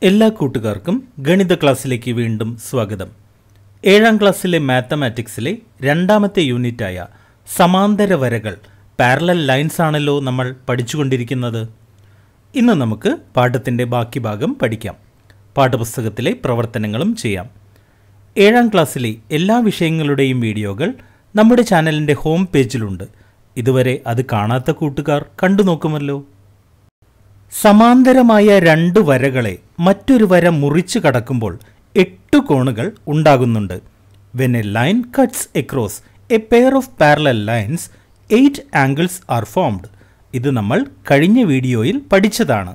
എല്ലാ കൂട്ടുകാർക്കും ഗണിത ക്ലാസ്സിലേക്ക് വീണ്ടും സ്വാഗതം ഏഴാം ക്ലാസ്സിലെ മാത്തമാറ്റിക്സിലെ രണ്ടാമത്തെ യൂണിറ്റായ സമാന്തര വരകൾ പാരലൽ ലൈൻസ് ആണല്ലോ നമ്മൾ പഠിച്ചുകൊണ്ടിരിക്കുന്നത് ഇന്ന് നമുക്ക് പാഠത്തിൻ്റെ ബാക്കി ഭാഗം പഠിക്കാം പാഠപുസ്തകത്തിലെ പ്രവർത്തനങ്ങളും ചെയ്യാം ഏഴാം ക്ലാസ്സിലെ എല്ലാ വിഷയങ്ങളുടെയും വീഡിയോകൾ നമ്മുടെ ചാനലിൻ്റെ ഹോം പേജിലുണ്ട് ഇതുവരെ അത് കാണാത്ത കൂട്ടുകാർ കണ്ടു നോക്കുമല്ലോ സമാന്തരമായ രണ്ട് വരകളെ മറ്റൊരു വര മുറിച്ചു കടക്കുമ്പോൾ എട്ട് കോണുകൾ ഉണ്ടാകുന്നുണ്ട് when a line cuts across a pair of parallel lines eight angles are formed ഇത് നമ്മൾ കഴിഞ്ഞ വീഡിയോയിൽ പഠിച്ചതാണ്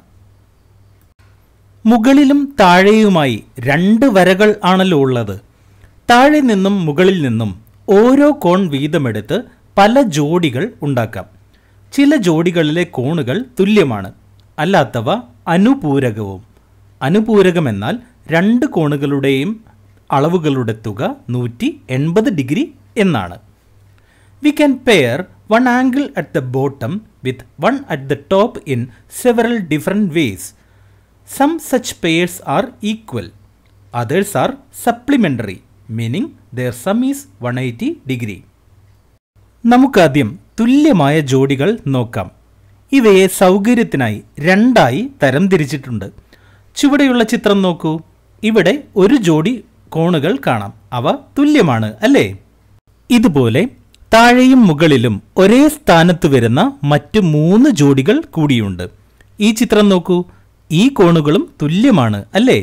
മുകളിലും താഴെയുമായി രണ്ട് വരകൾ ആണല്ലോ ഉള്ളത് താഴെ നിന്നും മുകളിൽ നിന്നും ഓരോ കോൺ വീതമെടുത്ത് പല ജോഡികൾ ഉണ്ടാക്കാം ചില ജോഡികളിലെ കോണുകൾ തുല്യമാണ് അല്ലാത്തവ അനുപൂരകവും അനുപൂരകമെന്നാൽ രണ്ട് കോണുകളുടെയും അളവുകളുടെ തുക നൂറ്റി എൺപത് ഡിഗ്രി എന്നാണ് we can pair one angle at the bottom with one at the top in several different ways some such pairs are equal others are supplementary meaning their sum is one eighty degree നമുക്കാദ്യം തുല്യമായ ജോഡികൾ നോക്കാം ഇവയെ സൗകര്യത്തിനായി രണ്ടായി തരംതിരിച്ചിട്ടുണ്ട് ചുവടെയുള്ള ചിത്രം നോക്കൂ ഇവിടെ ഒരു ജോഡി കോണുകൾ കാണാം അവ തുല്യമാണ് അല്ലേ ഇതുപോലെ താഴെയും മുകളിലും ഒരേ സ്ഥാനത്ത് വരുന്ന മറ്റ് മൂന്ന് ജോഡികൾ കൂടിയുണ്ട് ഈ ചിത്രം നോക്കൂ ഈ കോണുകളും തുല്യമാണ് അല്ലേ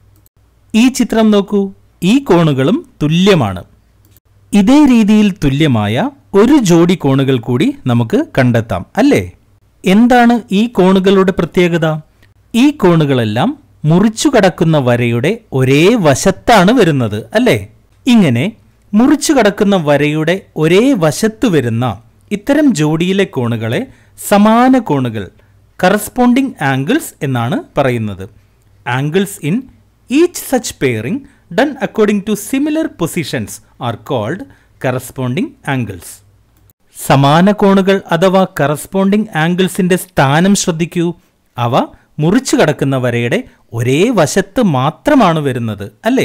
ഈ ചിത്രം നോക്കൂ ഈ കോണുകളും തുല്യമാണ് ഇതേ രീതിയിൽ തുല്യമായ ഒരു ജോഡി കോണുകൾ കൂടി നമുക്ക് കണ്ടെത്താം അല്ലേ എന്താണ് ഈ കോണുകളുടെ പ്രത്യേകത ഈ കോണുകളെല്ലാം മുറിച്ചു കടക്കുന്ന വരയുടെ ഒരേ വശത്താണ് വരുന്നത് അല്ലേ ഇങ്ങനെ മുറിച്ചു കടക്കുന്ന വരയുടെ ഒരേ വശത്ത് വരുന്ന ഇത്തരം ജോഡിയിലെ കോണുകളെ സമാന കോണുകൾ കറസ്പോണ്ടിങ് ആംഗിൾസ് എന്നാണ് പറയുന്നത് angles in each such pairing done according to similar positions are called corresponding angles സമാന കോണുകൾ അഥവാ കറസ്പോണ്ടിങ് ആംഗിൾസിന്റെ സ്ഥാനം ശ്രദ്ധിക്കൂ അവ മുറിച്ചു കടക്കുന്ന വരയുടെ ഒരേ വശത്ത് മാത്രമാണ് വരുന്നത് അല്ലേ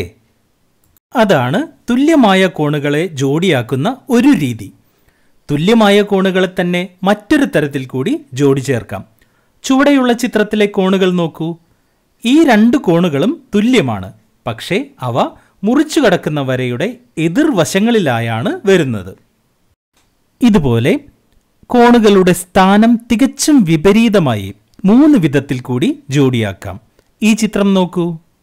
അതാണ് തുല്യമായ കോണുകളെ ജോഡിയാക്കുന്ന ഒരു രീതി തുല്യമായ കോണുകളെ തന്നെ മറ്റൊരു തരത്തിൽ കൂടി ജോഡി ചേർക്കാം ചുവടെയുള്ള ചിത്രത്തിലെ കോണുകൾ നോക്കൂ ഈ രണ്ട് കോണുകളും തുല്യമാണ് പക്ഷേ അവ മുറിച്ചു കടക്കുന്ന വരയുടെ എതിർവശങ്ങളിലായാണ് വരുന്നത് ഇതുപോലെ കോണുകളുടെ സ്ഥാനം തികച്ചും വിപരീതമായി മൂന്ന് വിധത്തിൽ കൂടി ജോഡിയാക്കാം ഈ ചിത്രം നോക്കൂ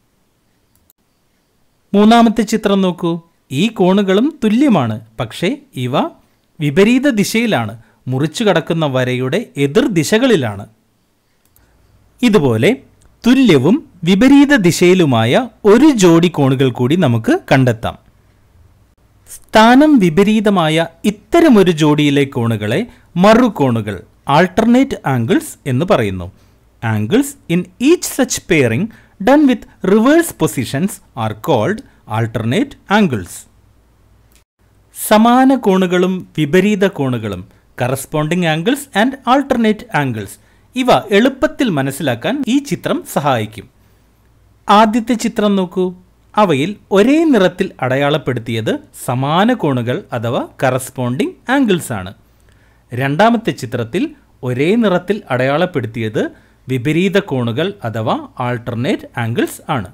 മൂന്നാമത്തെ ചിത്രം നോക്കൂ ഈ കോണുകളും തുല്യമാണ് പക്ഷേ ഇവ വിപരീത ദിശയിലാണ് മുറിച്ചു കടക്കുന്ന വരയുടെ എതിർ ദിശകളിലാണ് ഇതുപോലെ തുല്യവും വിപരീത ദിശയിലുമായ ഒരു ജോഡി കോണുകൾ കൂടി നമുക്ക് കണ്ടെത്താം സ്ഥാനം വിപരീതമായ ഇത്തരമൊരു ജോഡിയിലെ കോണുകളെ മറുകോണുകൾ ആൾട്ടർനേറ്റ് ആംഗിൾസ് എന്ന് പറയുന്നു angles in each such pairing done with reverse positions are called alternate angles സമാന കോണുകളും വിപരീത കോണുകളും corresponding angles and alternate angles ഇവ എളുപ്പത്തിൽ മനസ്സിലാക്കാൻ ഈ ചിത്രം സഹായിക്കും ആദ്യത്തെ ചിത്രം നോക്കൂ അവയിൽ ഒരേ നിറത്തിൽ അടയാളപ്പെടുത്തിയത് സമാന കോണുകൾ അഥവാ കറസ്പോണ്ടിങ് ആംഗിൾസ് ആണ് രണ്ടാമത്തെ ചിത്രത്തിൽ ഒരേ നിറത്തിൽ അടയാളപ്പെടുത്തിയത് വിപരീത കോണുകൾ അഥവാ ആൾട്ടർനേറ്റ് ആംഗിൾസ് ആണ്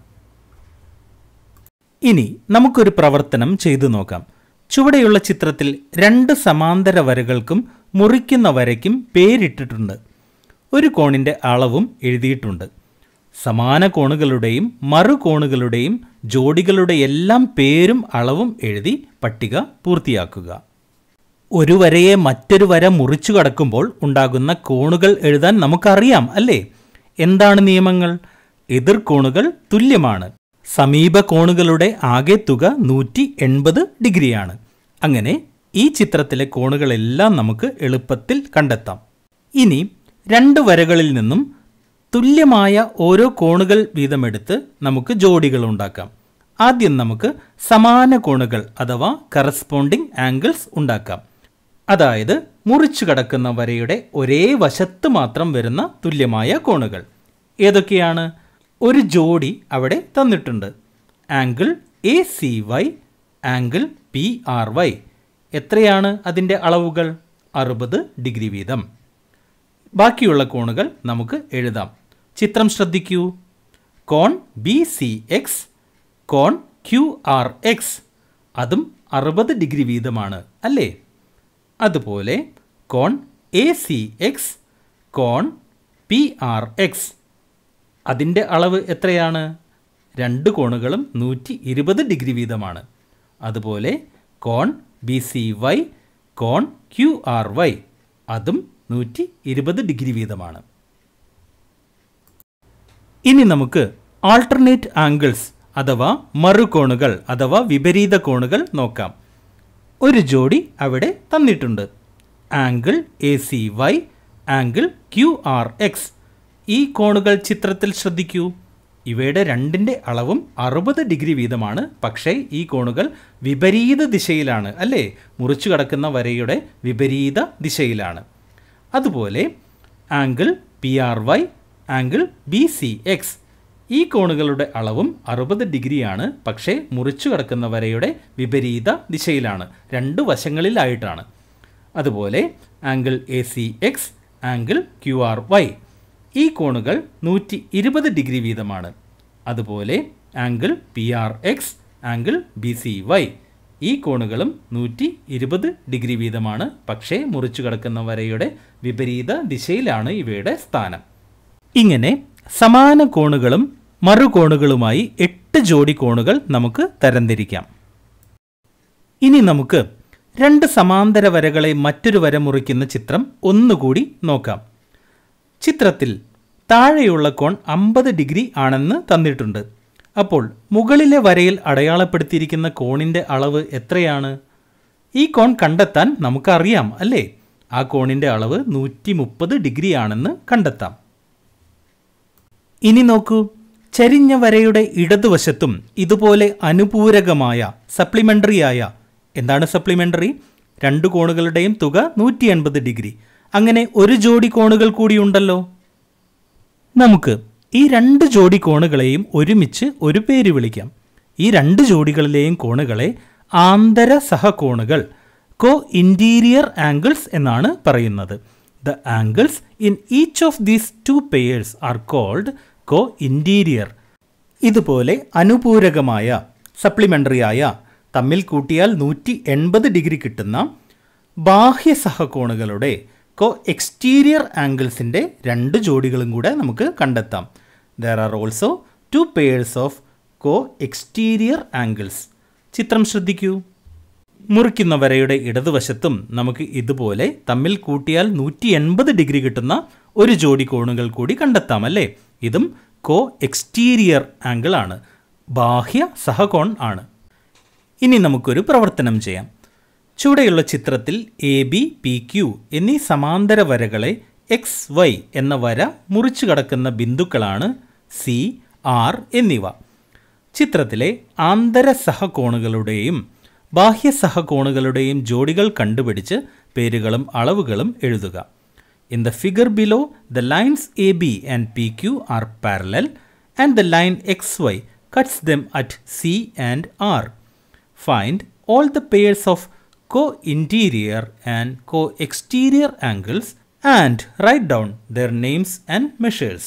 ഇനി നമുക്കൊരു പ്രവർത്തനം ചെയ്തു നോക്കാം ചുവടെയുള്ള ചിത്രത്തിൽ രണ്ട് സമാന്തര വരകൾക്കും മുറിക്കുന്ന വരയ്ക്കും പേരിട്ടിട്ടുണ്ട് ഒരു കോണിൻ്റെ അളവും എഴുതിയിട്ടുണ്ട് സമാന കോണുകളുടെയും മറു കോണുകളുടെയും ജോഡികളുടെ എല്ലാം പേരും അളവും എഴുതി പട്ടിക പൂർത്തിയാക്കുക ഒരു വരയെ മറ്റൊരു വര മുറിച്ചു കടക്കുമ്പോൾ ഉണ്ടാകുന്ന കോണുകൾ എഴുതാൻ നമുക്കറിയാം അല്ലേ എന്താണ് നിയമങ്ങൾ എതിർകോണുകൾ തുല്യമാണ് സമീപ കോണുകളുടെ ആകെ തുക നൂറ്റി എൺപത് ഡിഗ്രിയാണ് അങ്ങനെ ഈ ചിത്രത്തിലെ കോണുകളെല്ലാം നമുക്ക് എളുപ്പത്തിൽ കണ്ടെത്താം ഇനി രണ്ട് വരകളിൽ നിന്നും തുല്യമായ ഓരോ കോണുകൾ വീതമെടുത്ത് നമുക്ക് ജോഡികൾ ഉണ്ടാക്കാം ആദ്യം നമുക്ക് സമാന കോണുകൾ അഥവാ കറസ്പോണ്ടിങ് ആംഗിൾസ് ഉണ്ടാക്കാം അതായത് മുറിച്ചു കടക്കുന്ന വരയുടെ ഒരേ വശത്ത് മാത്രം വരുന്ന തുല്യമായ കോണുകൾ ഏതൊക്കെയാണ് ഒരു ജോഡി അവിടെ തന്നിട്ടുണ്ട് angle A C Y angle P R Y എത്രയാണ് അതിൻ്റെ അളവുകൾ അറുപത് ഡിഗ്രി വീതം ബാക്കിയുള്ള കോണുകൾ നമുക്ക് എഴുതാം ചിത്രം ശ്രദ്ധിക്കൂ കോൺ ബി സി എക്സ് കോൺ ക്യു ആർ എക്സ് അതും അറുപത് ഡിഗ്രി വീതമാണ് അല്ലേ അതുപോലെ കോൺ എ സി എക്സ് കോൺ പി ആർ എക്സ് അതിൻ്റെ അളവ് എത്രയാണ് രണ്ട് കോണുകളും നൂറ്റി ഇരുപത് ഡിഗ്രി വീതമാണ് അതുപോലെ കോൺ ബി സി വൈ കോൺ ക്യു ആർ വൈ അതും നൂറ്റി ഇരുപത് ഡിഗ്രി വീതമാണ് ഇനി നമുക്ക് ആൾട്ടർനേറ്റ് ആംഗിൾസ് അഥവാ മറുകോണുകൾ അഥവാ വിപരീത കോണുകൾ നോക്കാം ഒരു ജോഡി അവിടെ തന്നിട്ടുണ്ട് angle A C Y angle Q R X ഈ കോണുകൾ ചിത്രത്തിൽ ശ്രദ്ധിക്കൂ ഇവയുടെ രണ്ടിൻ്റെ അളവും അറുപത് ഡിഗ്രി വീതമാണ് പക്ഷേ ഈ കോണുകൾ വിപരീത ദിശയിലാണ് അല്ലേ മുറിച്ചു കടക്കുന്ന വരയുടെ വിപരീത ദിശയിലാണ് അതുപോലെ angle P R Y angle B C X ഈ കോണുകളുടെ അളവും അറുപത് ഡിഗ്രിയാണ് പക്ഷേ മുറിച്ചു കടക്കുന്ന വരയുടെ വിപരീത ദിശയിലാണ് രണ്ട് വശങ്ങളിലായിട്ടാണ് അതുപോലെ angle A C X angle Q R Y ഈ കോണുകൾ നൂറ്റി ഇരുപത് ഡിഗ്രി വീതമാണ് അതുപോലെ angle P R X angle B C Y ഈ കോണുകളും നൂറ്റി ഇരുപത് ഡിഗ്രി വീതമാണ് പക്ഷേ മുറിച്ചു കടക്കുന്ന വരയുടെ വിപരീത ദിശയിലാണ് ഇവയുടെ സ്ഥാനം ഇങ്ങനെ സമാന കോണുകളും മറുകോണുകളുമായി എട്ട് ജോഡി കോണുകൾ നമുക്ക് തരംതിരിക്കാം ഇനി നമുക്ക് രണ്ട് സമാന്തര വരകളെ മറ്റൊരു വര മുറിക്കുന്ന ചിത്രം ഒന്നുകൂടി നോക്കാം ചിത്രത്തിൽ താഴെയുള്ള കോൺ അമ്പത് ഡിഗ്രി ആണെന്ന് തന്നിട്ടുണ്ട് അപ്പോൾ മുകളിലെ വരയിൽ അടയാളപ്പെടുത്തിയിരിക്കുന്ന കോണിൻ്റെ അളവ് എത്രയാണ് ഈ കോൺ കണ്ടെത്താൻ നമുക്കറിയാം അല്ലേ ആ കോണിൻ്റെ അളവ് നൂറ്റി മുപ്പത് ഡിഗ്രി ആണെന്ന് കണ്ടെത്താം ഇനി നോക്കൂ ചരിഞ്ഞ വരയുടെ ഇടതുവശത്തും ഇതുപോലെ അനുപൂരകമായ സപ്ലിമെൻ്ററിയായ എന്താണ് സപ്ലിമെൻ്ററി രണ്ട് കോണുകളുടെയും തുക നൂറ്റി എൺപത് ഡിഗ്രി അങ്ങനെ ഒരു ജോഡി കോണുകൾ കൂടിയുണ്ടല്ലോ നമുക്ക് ഈ രണ്ട് ജോഡി കോണുകളെയും ഒരുമിച്ച് ഒരു പേര് വിളിക്കാം ഈ രണ്ട് ജോഡികളിലെയും കോണുകളെ ആന്തര സഹകോണുകൾ കോ ഇൻറ്റീരിയർ ആംഗിൾസ് എന്നാണ് പറയുന്നത് the angles in each of these two pairs are called co interior ഇതുപോലെ അനുപൂരകമായ സപ്ലിമെൻ്ററിയായ തമ്മിൽ കൂട്ടിയാൽ നൂറ്റി എൺപത് ഡിഗ്രി കിട്ടുന്ന ബാഹ്യ സഹകോണുകളുടെ കോ എക്സ്റ്റീരിയർ ആംഗിൾസിൻ്റെ രണ്ട് ജോഡികളും കൂടെ നമുക്ക് കണ്ടെത്താം there are also two pairs of co exterior angles ചിത്രം ശ്രദ്ധിക്കൂ മുറിക്കുന്ന വരയുടെ ഇടതുവശത്തും നമുക്ക് ഇതുപോലെ തമ്മിൽ കൂട്ടിയാൽ നൂറ്റി എൺപത് ഡിഗ്രി കിട്ടുന്ന ഒരു ജോഡി കോണുകൾ കൂടി കണ്ടെത്താം അല്ലേ ഇതും കോ എക്സ്റ്റീരിയർ ആംഗിൾ ആണ് ബാഹ്യ സഹകോൺ ആണ് ഇനി നമുക്കൊരു പ്രവർത്തനം ചെയ്യാം ചുവടെയുള്ള ചിത്രത്തിൽ എ ബി പി ക്യു എന്നീ സമാന്തര വരകളെ എക്സ് വൈ എന്ന വര മുറിച്ചു കടക്കുന്ന ബിന്ദുക്കളാണ് സി ആർ എന്നിവ ചിത്രത്തിലെ ആന്തര സഹകോണുകളുടെയും ബാഹ്യ സഹകോണുകളുടെയും ജോഡികൾ കണ്ടുപിടിച്ച് പേരുകളും അളവുകളും എഴുതുക in the figure below the lines A B and P Q are parallel and the line X Y cuts them at C and R find all the pairs of co-interior and co-exterior angles and write down their names and measures.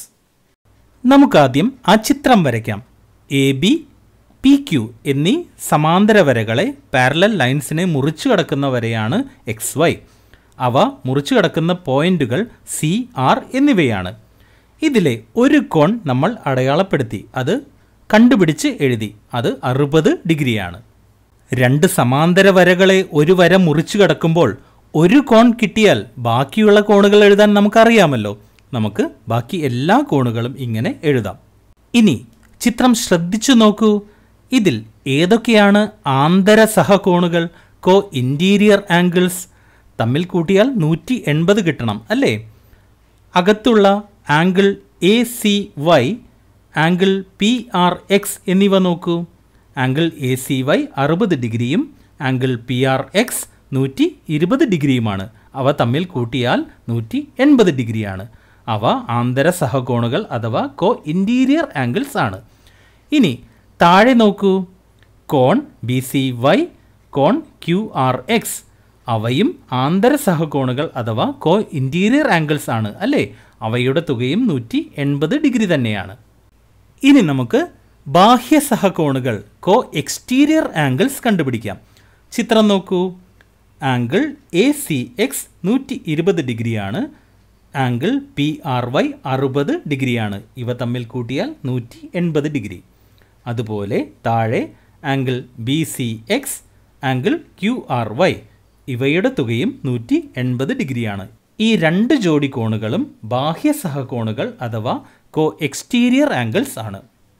നമുക്കാദ്യം ആ ചിത്രം വരയ്ക്കാം A B P Q എന്നീ സമാന്തര വരകളെ parallel ലൈൻസിനെ മുറിച്ചു കടക്കുന്ന വരയാണ് X Y അവ മുറിച്ചു കടക്കുന്ന പോയിന്റുകൾ സി ആർ എന്നിവയാണ് ഇതിലെ ഒരു കോൺ നമ്മൾ അടയാളപ്പെടുത്തി അത് കണ്ടുപിടിച്ച് എഴുതി അത് അറുപത് ഡിഗ്രിയാണ് രണ്ട് സമാന്തര വരകളെ ഒരു വര മുറിച്ചു കടക്കുമ്പോൾ ഒരു കോൺ കിട്ടിയാൽ ബാക്കിയുള്ള കോണുകൾ എഴുതാൻ നമുക്കറിയാമല്ലോ നമുക്ക് ബാക്കി എല്ലാ കോണുകളും ഇങ്ങനെ എഴുതാം ഇനി ചിത്രം ശ്രദ്ധിച്ചു നോക്കൂ ഇതിൽ ഏതൊക്കെയാണ് ആന്തര സഹകോണുകൾ കോ ഇൻറ്റീരിയർ ആംഗിൾസ് തമ്മിൽ കൂട്ടിയാൽ നൂറ്റി എൺപത് കിട്ടണം അല്ലേ അകത്തുള്ള angle A C Y angle P R X എന്നിവ നോക്കൂ ആംഗിൾ എ സി വൈ അറുപത് ഡിഗ്രിയും ആംഗിൾ പി ആർ എക്സ് നൂറ്റി ഇരുപത് ഡിഗ്രിയുമാണ് അവ തമ്മിൽ കൂട്ടിയാൽ നൂറ്റി എൺപത് ഡിഗ്രിയാണ് അവ ആന്തര സഹകോണുകൾ അഥവാ കോ ഇൻറ്റീരിയർ ആംഗിൾസ് ആണ് ഇനി താഴെ നോക്കൂ കോൺ ബി സി വൈ കോൺ ക്യു ആർ എക്സ് അവയും ആന്തര സഹകോണുകൾ അഥവാ കോ ഇൻറ്റീരിയർ ആംഗിൾസ് ആണ് അല്ലേ അവയുടെ തുകയും നൂറ്റി എൺപത് ഡിഗ്രി തന്നെയാണ് ഇനി നമുക്ക് ബാഹ്യ സഹകോണുകൾ കോ എക്സ്റ്റീരിയർ ആംഗിൾസ് കണ്ടുപിടിക്കാം ചിത്രം നോക്കൂ ആംഗിൾ എ സി എക്സ് നൂറ്റി ഇരുപത് ഡിഗ്രിയാണ് ആംഗിൾ പി ആർ വൈ അറുപത് ഡിഗ്രിയാണ് ഇവ തമ്മിൽ കൂട്ടിയാൽ നൂറ്റി എൺപത് ഡിഗ്രി അതുപോലെ താഴെ angle B C X angle Q R Y ഇവയുടെ തുകയും നൂറ്റി എൺപത് ഡിഗ്രിയാണ് ഈ രണ്ട് ജോഡി കോണുകളും ബാഹ്യ സഹകോണുകൾ അഥവാ കോ എക്സ്റ്റീരിയർ ആംഗിൾസ് ആണ്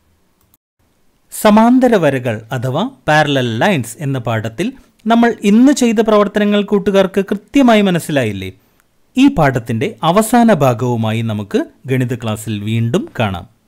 സമാന്തര വരകൾ അഥവാ പാരലൽ ലൈൻസ് എന്ന പാഠത്തിൽ നമ്മൾ ഇന്ന് ചെയ്ത പ്രവർത്തനങ്ങൾ കൂട്ടുകാർക്ക് കൃത്യമായി മനസ്സിലായില്ലേ ഈ പാഠത്തിന്റെ അവസാന ഭാഗവുമായി നമുക്ക് ഗണിത ക്ലാസ്സിൽ വീണ്ടും കാണാം